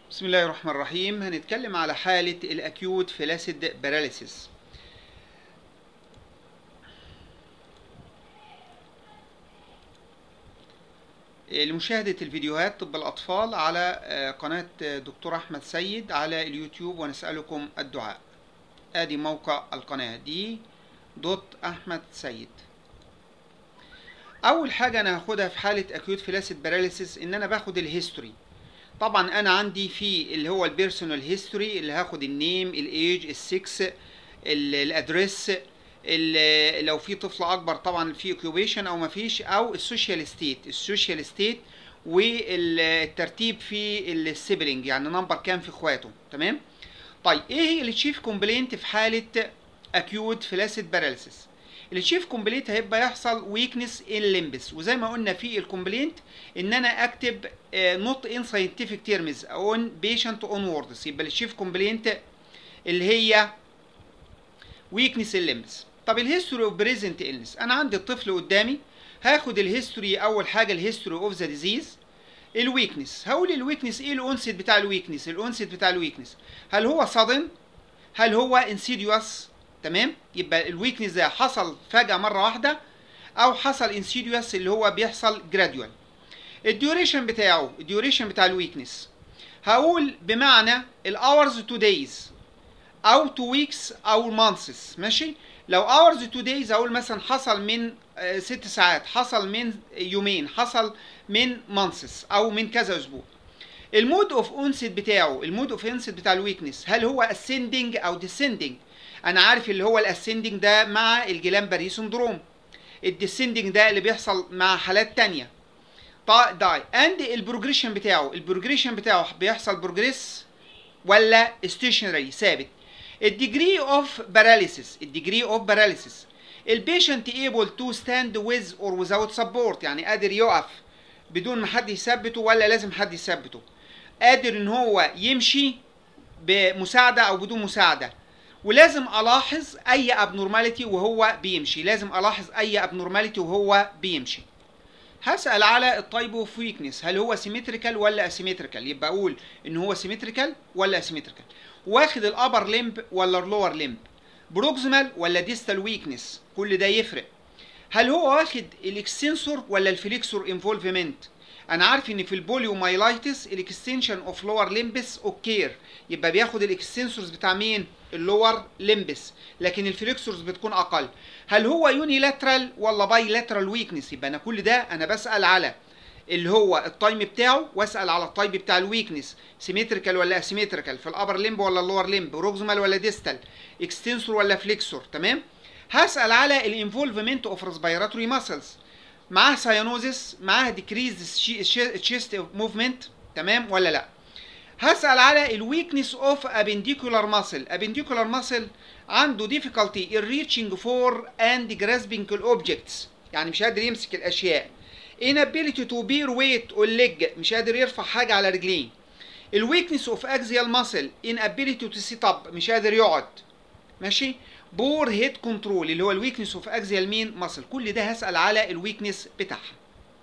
بسم الله الرحمن الرحيم هنتكلم على حالة الأكيوت فلاسيد باراليسيس لمشاهدة الفيديوهات طب الأطفال على قناة دكتور أحمد سيد على اليوتيوب ونسألكم الدعاء آدي موقع القناة دي دوت أحمد سيد أول حاجة أنا هاخدها في حالة أكيوت فلاسيد باراليسيس إن أنا باخد الهيستوري طبعا انا عندي في اللي هو البيرسونال هيستوري اللي هاخد النيم الايج السكس الادريس لو في طفل اكبر طبعا في اوكيوبيشن او ما فيش او السوشيال ستيت السوشيال ستيت والترتيب في السيبلينج يعني نمبر كام في اخواته تمام طيب ايه هي التشيف كومبلينت في حاله اكيوت فلاسيد باراليسيس التشيف كومبلينت هيبقى يحصل ويكنس ان ليمبس وزي ما قلنا في الكومبلينت ان انا اكتب نوت ان ساينتفك تيرمز اون بيشنت اون ووردز يبقى التشيف كومبلينت اللي هي ويكنس الليمبس طب الهيستوري اوف بريزنت النس انا عندي الطفل قدامي هاخد الهيستوري اول حاجه الهيستوري اوف ذا ديزيز الويكنس هقول الويكنس ايه الاونست بتاع الويكنس الاونست بتاع الويكنس هل هو صدم هل هو انسيديوس تمام يبقى الويكنس ده حصل فجأة مرة واحدة أو حصل انسيديوس اللي هو بيحصل جراديوال الديوريشن بتاعه الديوريشن بتاع الويكنس هقول بمعنى الاورز تو دايز او تو ويكس او مانثس ماشي لو اورز تو دايز اقول مثلا حصل من ست ساعات حصل من يومين حصل من مانثس او من كذا اسبوع المود اوف اونست بتاعه المود اوف اونست بتاع الويكنس هل هو اسcending او descending انا عارف اللي هو الاسندنج ده مع الجلامبري سندروم الديسندنج ده اللي بيحصل مع حالات تانية داي اند البروجريشن بتاعه البروجريشن بتاعه بيحصل بروجريس ولا ستيشنري ثابت الديجري اوف باراليسيس الديجري اوف باراليسيس البيشنت ايبل تو ستاند ويز اور ويزاوت سبورت يعني قادر يقف بدون ما حد يثبته ولا لازم حد يثبته قادر ان هو يمشي بمساعده او بدون مساعده ولازم الاحظ اي ابنورماليتي وهو بيمشي لازم الاحظ اي ابنورماليتي وهو بيمشي هسال على التايب اوف ويكنس هل هو سيمتريكال ولا اسيمتريكال يبقى اقول ان هو سيمتريكال ولا اسيمتريكال واخد الابر ليمب ولا اللور ليمب بروكسيمال ولا ديستال ويكنس كل ده يفرق هل هو واخد الاكستنسور ولا الفليكسور انفولفمنت انا عارف ان في البوليومايلايتس الاكستنشن اوف لور ليمبس اوكير يبقى بياخد الاكستنسورز بتاع مين اللور ليمبس لكن الفليكسورز بتكون اقل هل هو يونيلاترال ولا باي لاترال ويكنس يبقى انا كل ده انا بسال على اللي هو التايم بتاعه واسال على التايب بتاع الويكنس سيمتريكال ولا اسيمتريكال في الابر ليمب ولا اللور ليمب روكسمال ولا ديستال اكستنسور ولا فليكسور تمام هسال على الانفولفمنت اوف ريسبيراتوري ماسلز معاه ساينوزس معاه ديكريز تشيست موفمنت تمام ولا لا هسال على الويكنس اوف ابنديكولار ماسل ابنديكولار ماسل عنده difficulty in reaching for and grasping objects يعني مش قادر يمسك الاشياء inability to bear weight on leg مش قادر يرفع حاجه على رجليه الويكنس اوف axial muscle inability to sit up مش قادر يقعد ماشي بور هيد كنترول اللي هو الويكنس اوف اكزيال مين ماسل كل ده هسال على الويكنس بتاعها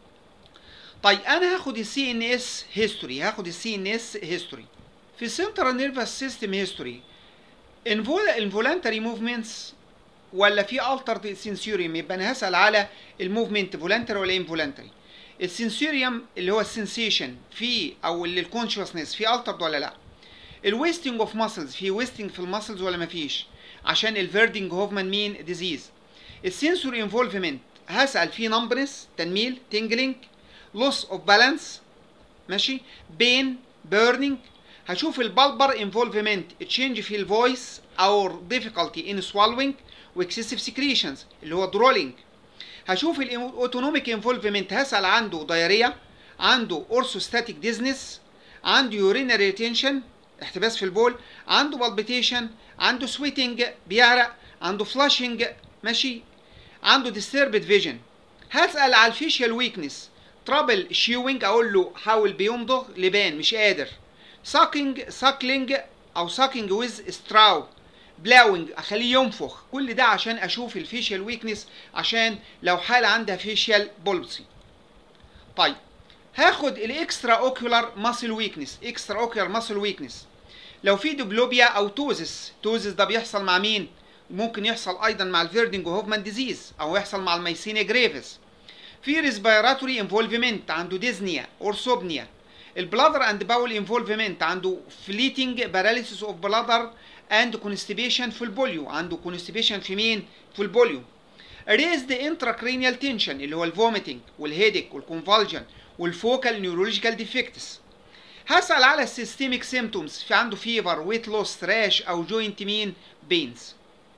طيب انا هاخد السي ان اس هيستوري هاخد السي ان اس هيستوري في السنترال نيرفس سيستم هيستوري انفولانتري موفمنتس ولا في الترد سنسوريوم يبقى انا هسال على الموفمنت فولانتري ولا انفولانتري السنسوريوم اللي هو السنسيشن في او اللي الكونشسنس في الترد ولا لا الويستنج اوف ماسلز في ويستنج في الماسلز ولا مفيش عشان الفيردنج هوفمان مين ديزيز السنسوري انفولفمنت هسال فيه نمبرس تنميل تنجلينج لوس اوف بالانس ماشي بين بيرنينج هشوف البالبر انفولفمنت تشينج في الفويس او difficulty ان swallowing واكسسيف سكريشنز اللي هو درولينج هشوف الاوتونوميك انفولفمنت هسال عنده دايريا عنده اورثوستاتيك ديزنس عنده يورينري ريتنشن احتباس في البول عنده بالبيتيشن عنده سويتنج بيعرق عنده فلاشنج ماشي عنده ديستربد فيجن هسال على الفيشيال ويكنس ترابل شيوينج اقول له حاول بيمضغ لبان مش قادر ساكينج ساكلينج او ساكينج ويز ستراو بلاوينج اخليه ينفخ كل ده عشان اشوف الفيشيال ويكنس عشان لو حاله عندها فيشيال بولبسي طيب هاخد الاكسترا اوكيولار ماسل ويكنس اكسترا اوكيولار ماسل ويكنس لو في دبلوبيا او توزس توزس ده بيحصل مع مين ممكن يحصل ايضا مع الفيردنج هوفمان ديزيز او يحصل مع الميسينيا جريفس في ريسبيراتوري انفولفمنت عنده ديزنيا اورسوبنيا البلادر اند باول انفولفمنت عنده فليتنج باراليسيس اوف بلادر اند كونستيبيشن في البوليو عنده كونستيبيشن في مين في البوليو ريزد intracranial تنشن اللي هو الفوميتنج والهيدك والكونفالجن والفوكال نيورولوجيكال ديفكتس هسأل على السيستميك سيمتومز في عنده فيفر ويت لوس راش او جوينت مين بينز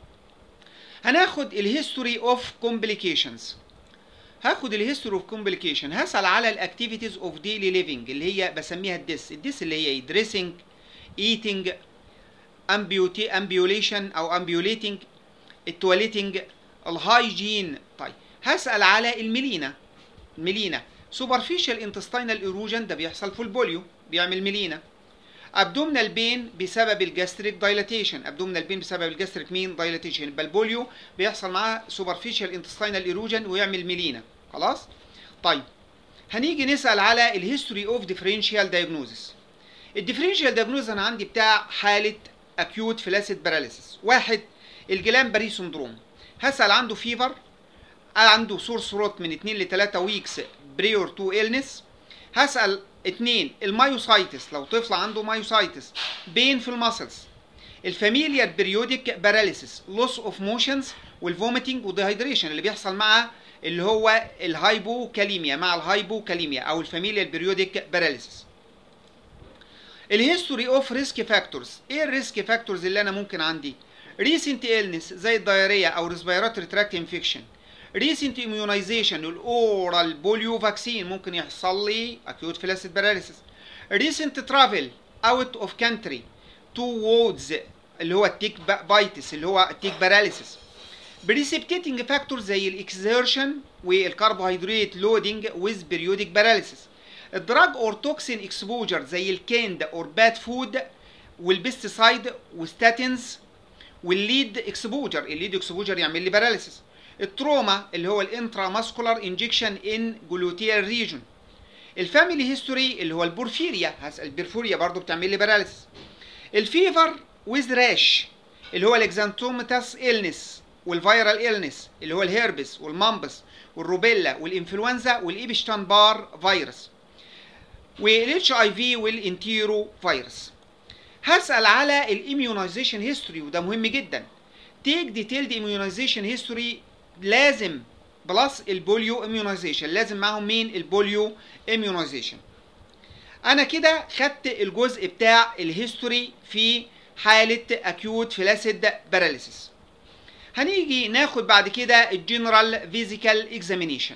هناخد الهيستوري اوف كومبليكيشنز هاخد الهيستوري اوف كومبليكيشن هسأل على الاكتيفيتيز اوف ديلي ليفنج اللي هي بسميها الديس الديس اللي هي دريسنج ايتنج امبيوتي امبيوليشن او امبيوليتنج التواليتنج الهايجين طيب هسأل على الميلينا الميلينا سوبرفيشال انتستينال ايروجن ده بيحصل في البوليو بيعمل ميلينا ابدومينال بين بسبب الجاستريك دايلاتيشن ابدومينال بين بسبب الجاستريك مين دايلاتيشن يبقى البوليو بيحصل معاه سوبرفيشال انتستينال ايروجن ويعمل ميلينا خلاص طيب هنيجي نسال على الهيستوري اوف ديفرنشال دايجنوزس الديفرنشال دايجنوزس انا عندي بتاع حاله اكيوت فلاسيد باراليسيس واحد الجلان باري سندروم هسال عنده فيفر عنده سور ثروت من 2 ل 3 ويكس بريور تو إلنس هسال اتنين المايوسايتس لو طفل عنده مايوسايتس بين في الماسلز الفاميليا بريودك باراليسيس لوس اوف موشنز والفوميتنج وديهايدريشن اللي بيحصل مع اللي هو الهايبوكاليميا مع الهايبوكاليميا او الفاميليا بريودك باراليسيس الهيستوري اوف ريسك فاكتورز ايه الريسك فاكتورز اللي انا ممكن عندي ريسنت إلنس زي الدايريا او ريسبيراتوري تراكت انفكشن ريسنت اميونايزيشن الاورال بوليو فاكسين ممكن يحصل لي اكيوت فلاسيد باراليسيس ريسنت ترافل اوت اوف كانتري تو وودز اللي هو التيك بايتس اللي هو التيك باراليسيس بريسبتيتنج فاكتور زي الاكسيرشن والكربوهيدرات لودنج ويز بيريودك باراليسيس الدراج اور توكسين اكسبوجر زي الكيند اور باد فود والبيستسايد وستاتينز والليد اكسبوجر الليد اكسبوجر يعمل لي باراليسيس التروما اللي هو الانترا ماسكولار انجكشن ان جلوتيال ريجون الفاميلي هيستوري اللي هو البورفيريا هسأل البرفوريا برضو بتعمل لي باراليسيس الفيفر ويز راش اللي هو الاكزانتوماتاس إلنس والفيرال إلنس اللي هو الهيربس والمامبس والروبيلا والانفلونزا والايبشتان بار فيروس والاتش اي في والانتيرو فيروس هسأل على الاميونيزيشن هيستوري وده مهم جدا تيك ديتيلد اميونيزيشن هيستوري لازم بلس البوليو اميونيزيشن لازم معاهم مين البوليو اميونيزيشن انا كده خدت الجزء بتاع الهيستوري في حالة اكيوت فلاسيد باراليسيس هنيجي ناخد بعد كده الجنرال فيزيكال اكزامينيشن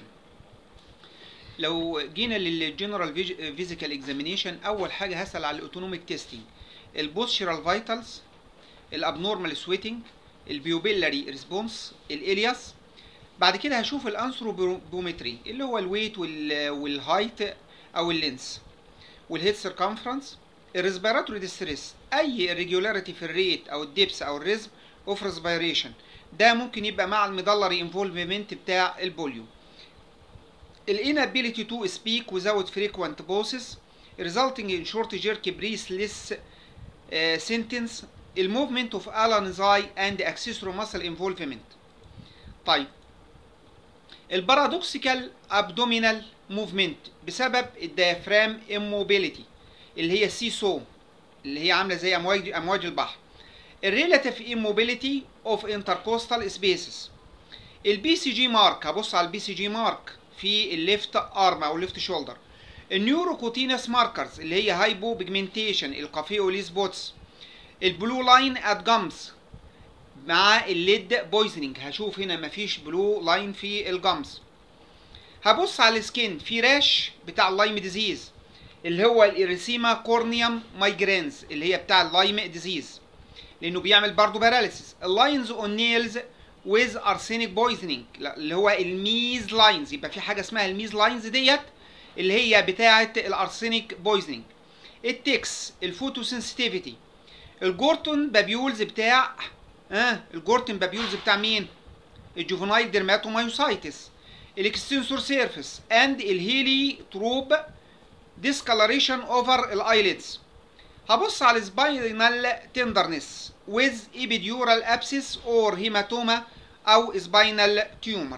لو جينا للجنرال فيزيكال اكزامينيشن اول حاجه هسال على الاوتونوميك تيستنج البوستشرال فايتالز الابنورمال سويتنج البيوبيلاري ريسبونس الالياس بعد كده هشوف الانثروبومتري اللي هو الويت والهايت او اللينس والهيد سيركمفرنس الريسبيراتوري ديستريس اي irregularity في الريت او الديبس او الريزم اوف ريسبيريشن ده ممكن يبقى مع الميدلري انفولفمنت بتاع البوليو الانابيليتي تو سبيك without frequent pauses resulting in short jerky breathless uh, sentence الموفمنت اوف الانزاي اند accessory muscle involvement طيب البارادوكسيكال ابدومينال موفمنت بسبب الديافرام immobility اللي هي السي سو اللي هي عامله زي امواج امواج البحر الريلاتيف immobility اوف intercostal سبيسز البي سي جي مارك هبص على البي سي جي مارك في الليفت ارم او الليفت شولدر النيوروكوتينس ماركرز اللي هي هايبو بيجمنتيشن الكافيولي سبوتس البلو لاين ات جامز مع الليد بويزنينج هشوف هنا مفيش بلو لاين في الجامز هبص على السكين في راش بتاع اللايم ديزيز اللي هو الاريسيما كورنيوم مايجرينز اللي هي بتاع اللايم ديزيز لانه بيعمل برضه باراليسيس اللاينز اون نيلز ويز ارسينيك بويزنينج اللي هو الميز لاينز يبقى في حاجه اسمها الميز لاينز ديت اللي هي بتاعه الارسينيك بويزنينج التكس الفوتوسنسيتيفيتي الجورتون بابيولز بتاع اه الجورتون بابيولز بتاع مين الجوفنايل ديرماتومايوسايتس الاكستنسور سيرفيس اند الهيلي تروب discoloration over الايليدز هبص على spinal tenderness with epidural abscess or hematoma او spinal tumor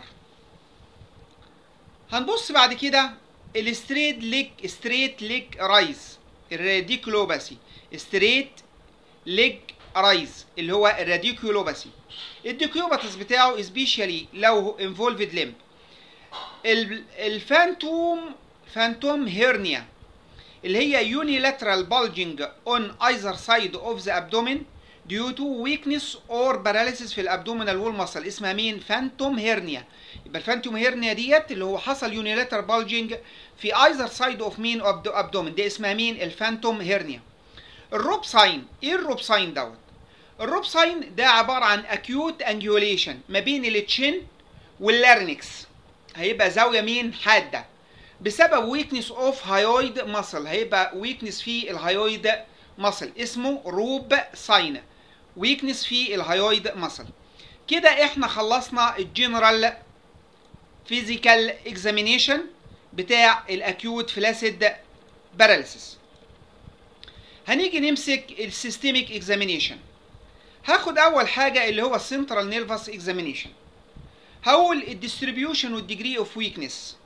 هنبص بعد كده الستريت ليج ستريت ليج رايز الراديكولوباسي ستريت ليج رايز اللي هو الراديكولوباسي الديكيوباتس بتاعه سبيشالي لو انفولفد ليمب الفانتوم فانتوم هيرنيا اللي هي unilateral bulging on either side of the abdomen due to weakness or paralysis في الابدومينال وول ماسل اسمها مين فانتوم هيرنيا يبقى الفانتوم هيرنيا ديت اللي هو حصل unilateral bulging في either side of مين abdomen دي اسمها مين الفانتوم هيرنيا الروب ساين ايه الروب ساين دوت الروب ساين ده عباره عن acute angulation ما بين التشين واللارنكس هيبقى زاويه مين حاده بسبب ويكنس اوف هايويد ماسل هيبقى ويكنس في الهايويد ماسل اسمه روب ساين ويكنس في الهايويد ماسل كده احنا خلصنا الجنرال فيزيكال اكزامينيشن بتاع الاكيوت فلاسيد باراليسيس هنيجي نمسك السيستميك اكزامينيشن هاخد اول حاجه اللي هو السنترال نيرفس اكزامينيشن هقول الديستريبيوشن والديجري اوف ويكنس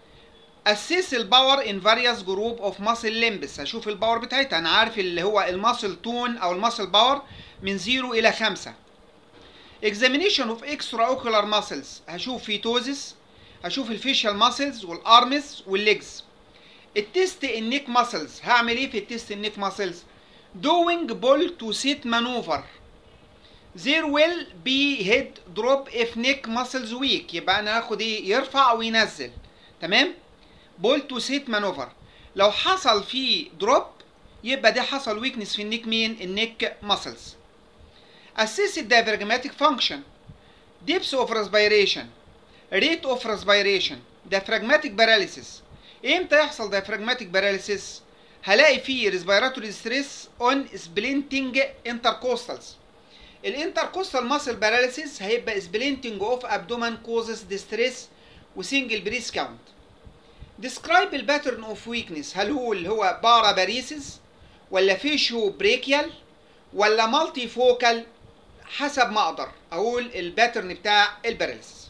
اسس الباور ان فاريوس جروب اوف ماسل ليمبس هشوف الباور بتاعتها انا عارف اللي هو الماسل تون او الماسل باور من 0 الى 5 examination of extraocular muscles هشوف فيتوزس هشوف الفيشال ماسلز والارمز والليجز التست النيك ماسلز هعمل ايه في التست النيك ماسلز doing ball to sit maneuver there will be head drop if neck muscles weak يبقى انا هاخد ايه يرفع وينزل تمام بول تو سيت مانوفر لو حصل فيه دروب يبقى ده حصل ويكنس في النيك مين النيك ماسلز اسس الديافراجماتيك فانكشن ديبس اوف ريسبيريشن ريت اوف ريسبيريشن diaphragmatic paralysis امتى يحصل diaphragmatic paralysis هلاقي فيه respiratory stress on splinting intercostals الانتركوستال ماسل باراليسيس هيبقى splinting of abdomen causes distress وسنجل بريس كاونت describe الباترن اوف ويكنس هل هو اللي هو بارا باريسيس ولا فيشو بريكيال ولا مالتي فوكال حسب ما اقدر اقول الباترن بتاع الباراليسيس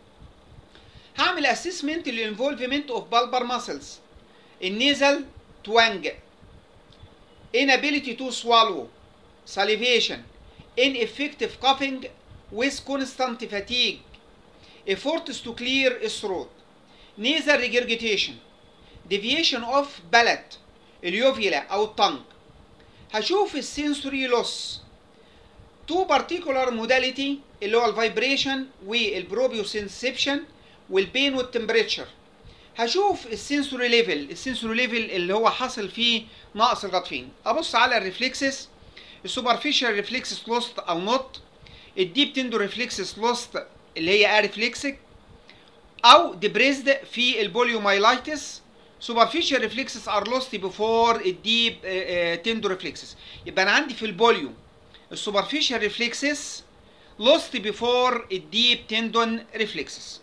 هعمل اسسمنت للانفولفمنت اوف بالبر ماسلز النيزل توانج inability to swallow salivation ineffective coughing with constant fatigue efforts to clear throat nasal regurgitation deviation of palate اليوفيلا او الطنج هشوف السنسوري لوس تو particular modality اللي هو الفايبريشن والبروبيوسنسبشن والبين والتمبريتشر هشوف السنسوري ليفل السنسوري ليفل اللي هو حاصل فيه نقص الغطفين ابص على الريفلكسز السوبرفيشال ريفلكسز لوست او نوت الديب تندو ريفلكسز لوست اللي هي اريفلكسك او ديبريزد في البوليومايلايتس سوبرفيشال ريفلكسز ار لوست بيفور الديب تندو ريفلكسز يبقى انا عندي في البوليو السوبرفيشال ريفلكسز لوست بيفور الديب تندون ريفلكسز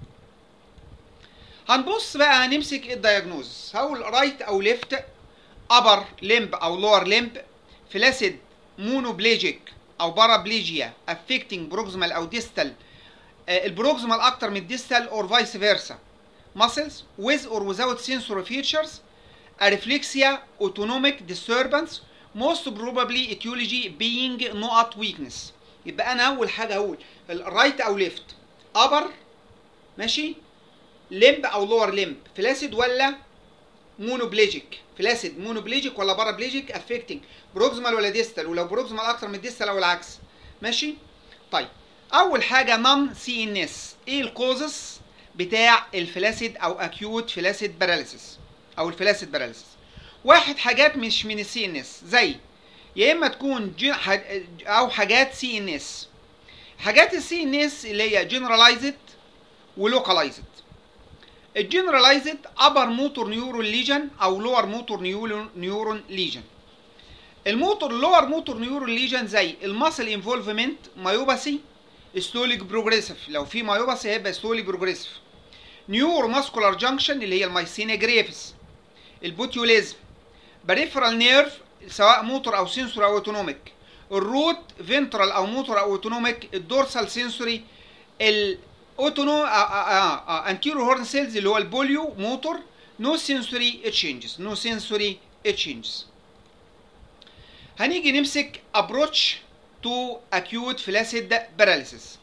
هنبص بقى هنمسك الدياجنوز هقول رايت او ليفت ابر لمب او لور لمب فلاسيد مونوبليجيك او بارابليجيا افكتنج بروكسيمال او ديستال البروكسيمال اكتر من الديستال اور فايس فيرسا muscles with or without sensory features areflexia autonomic disturbance most probably etiology being not weakness يبقى انا اول حاجه اقول الرايت او ليفت ابر ماشي لمب او لور لمب فلاسيد ولا مونوبليجيك فلاسيد مونوبليجيك ولا بارابليجيك افكتنج بروكسيمال ولا ديستال ولو بروكسيمال اكتر من ديستال او العكس ماشي طيب اول حاجه نون سي ان اس ايه الكوزس بتاع الفلاسيد او اكيوت فلاسيد باراليسيس او الفلاسيد باراليسيس واحد حاجات مش من السي ان اس زي يا اما تكون جي او حاجات سي ان اس حاجات السي ان اس اللي هي جنرالايزد ولوكالايزد الجنرالايزد ابر موتور نيورون ليجن او لور موتور نيورون ليجن الموتور لور موتور نيورون ليجن زي الماسل انفولفمنت مايوباسي ستوليك بروجريسيف لو في مايوباسي هيبقى ستوليك بروجريسيف نيورو ماسكولار جانكشن اللي هي المايسينيا جريفس البوتيوليزم بريفرال نيرف سواء موتور او سنسور او اوتونوميك الروت فينترال او موتور او اوتونوميك الدورسال سنسوري الاوتونو انتيرو هورن سيلز اللي هو البوليو موتور نو سنسوري تشينجز نو سنسوري تشينجز هنيجي نمسك ابروتش تو اكيوت فلاسيد باراليسيس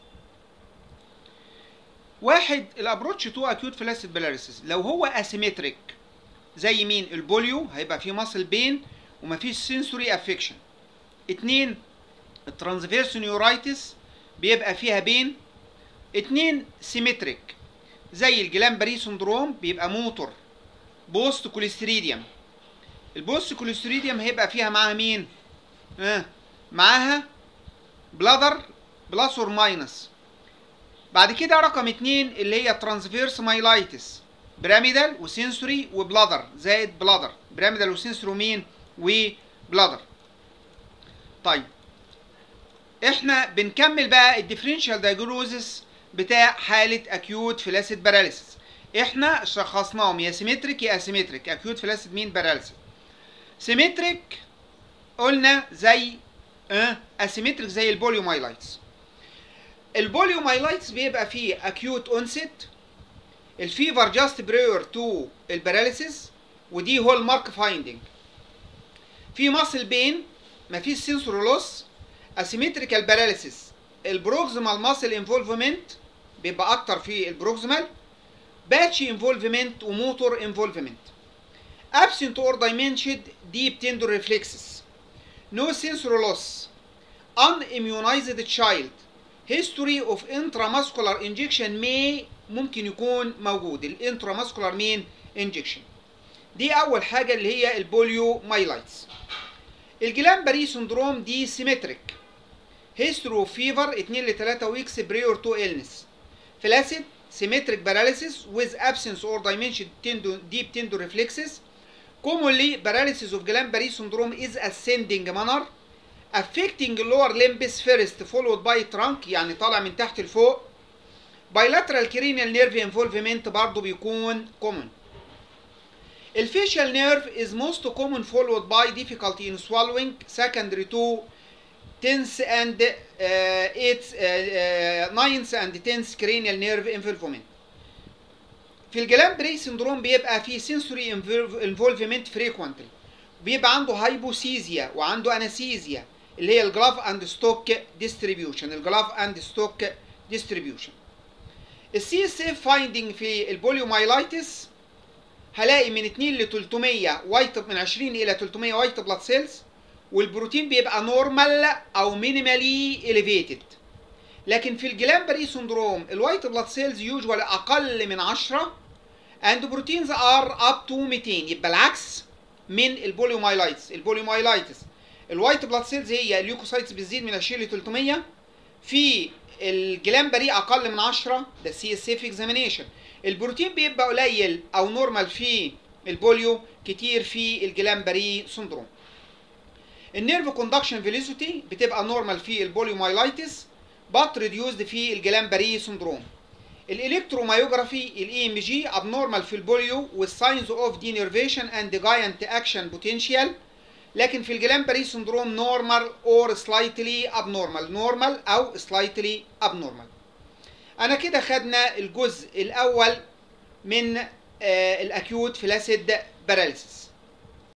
واحد الابروتش تو اكيوت فلاسيد باراليسيس لو هو اسيمتريك زي مين البوليو هيبقى فيه ماسل بين ومفيش سنسوري افكشن اتنين الترانسفيرس نيورايتس بيبقى فيها بين اتنين سيمتريك زي الجلامبري سندروم بيبقى موتور بوست كوليستريديوم البوست كوليستريديوم هيبقى فيها معاها مين اه معاها بلادر بلس اور ماينس بعد كده رقم اتنين اللي هي ترانسفيرس مايلايتس بيراميدال وسنسوري وبلادر زائد بلادر بيراميدال وسنسوري ومين وبلادر طيب احنا بنكمل بقى الديفرنشال دايجنوزس بتاع حاله اكيوت فلاسيد باراليسيس احنا شخصناهم يا سيمتريك يا اسيمتريك اكيوت فلاسيد مين باراليسيس سيمتريك قلنا زي اه اسيمتريك زي البوليومايلايتس البوليومايلايتس بيبقى فيه اكيوت اونست الفيفر جاست بريور تو الباراليسيس ودي هول مارك فايندنج في ماسل بين مفيش سنسور لوس اسيمتريكال باراليسيس البروكسيمال ماسل انفولفمنت بيبقى اكتر في البروكسيمال باتشي انفولفمنت وموتور انفولفمنت absent or diminished deep tender reflexes no sensory loss unimmunized child history of intramuscular injection may ممكن يكون موجود الانتراماسكولار مين انجكشن دي اول حاجه اللي هي البوليو مايلايتس الجلامبري سندروم دي سيمتريك هيستوري اوف فيفر 2 ل 3 ويكس بريور تو إلنس فلاسيد سيمتريك باراليسيس with absence or diminished tendo, deep tendo reflexes commonly paralysis of Guillain-Barré syndrome is ascending manner affecting lower limbs first followed by trunk يعني طالع من تحت لفوق bilateral cranial nerve involvement برضه بيكون common الفيشال nerve is most common followed by difficulty in swallowing secondary to tenth and uh, eighth, uh, uh, ninth and tenth cranial nerve involvement في الجلامبري سندروم بيبقى فيه sensory involvement frequently بيبقى عنده هايبوسيزيا وعنده انستيزيا اللي هي الجلاف اند ستوك ديستريبيوشن الجلاف اند ستوك ديستريبيوشن السي اس اف فايندنج في البوليومايلايتس هلاقي من 2 ل 300 وايت من 20 الى 300 وايت بلاد سيلز والبروتين بيبقى نورمال او مينيمالي اليفيتد لكن في الجلامبري سندروم الوايت بلاد سيلز يوجوال اقل من 10 اند بروتينز ار اب تو 200 يبقى العكس من البوليومايلايتس البوليومايلايتس الوايت بلاد سيلز هي اليوكوسايتس بتزيد من 20 ل 300 في الجلامبري اقل من 10 ده سي اس اف اكزامينيشن البروتين بيبقى قليل او نورمال في البوليو كتير في الجلامبري سندروم النيرف كوندكشن فيلوسيتي بتبقى نورمال في البوليومايلايتس بات ريديوزد في الجلامبري سندروم الالكترومايوجرافي الاي ام جي ابنورمال في البوليو والساينز اوف دينيرفيشن اند جاينت اكشن بوتنشال لكن في الجلامبري سندروم نورمال اور سلايتلي ابنورمال نورمال او سلايتلي ابنورمال انا كده خدنا الجزء الاول من آه الاكيوت فلاسيد باراليسيس